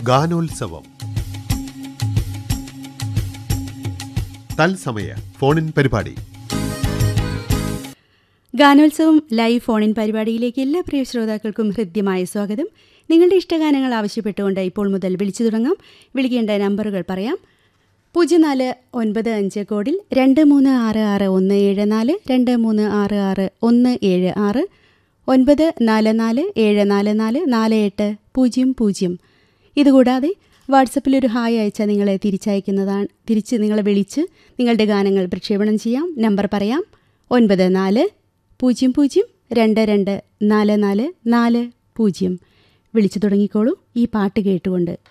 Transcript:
ഗാനോത്സവം തത്സമയ ഫോണിൻ പരിപാടി ഗാനോത്സവം ലൈവ് ഫോണിൻ പരിപാടിയിലേക്ക് എല്ലാ പ്രിയ ശ്രോതാക്കൾക്കും ഹൃദ്യമായ സ്വാഗതം നിങ്ങളുടെ ഇഷ്ടഗാനങ്ങൾ ആവശ്യപ്പെട്ടുകൊണ്ട് ഇപ്പോൾ മുതൽ വിളിച്ചു തുടങ്ങാം വിളിക്കേണ്ട നമ്പറുകൾ പറയാം പൂജ്യം നാല് ഒൻപത് അഞ്ച് കോഡിൽ രണ്ട് മൂന്ന് ആറ് ആറ് ഒന്ന് ഏഴ് നാല് രണ്ട് മൂന്ന് ആറ് ആറ് ഒന്ന് ഏഴ് ആറ് ഒൻപത് നാല് നാല് ഏഴ് നാല് നാല് നാല് എട്ട് പൂജ്യം പൂജ്യം ഇതുകൂടാതെ വാട്സപ്പിൽ ഒരു ഹായ് അയച്ചാൽ നിങ്ങളെ തിരിച്ചയക്കുന്നതാണ് തിരിച്ച് നിങ്ങളെ വിളിച്ച് നിങ്ങളുടെ ഗാനങ്ങൾ പ്രക്ഷേപണം ചെയ്യാം നമ്പർ പറയാം ഒൻപത് നാല് പൂജ്യം പൂജ്യം രണ്ട് രണ്ട് നാല് നാല് നാല് പൂജ്യം വിളിച്ചു തുടങ്ങിക്കോളൂ ഈ പാട്ട് കേട്ടുകൊണ്ട്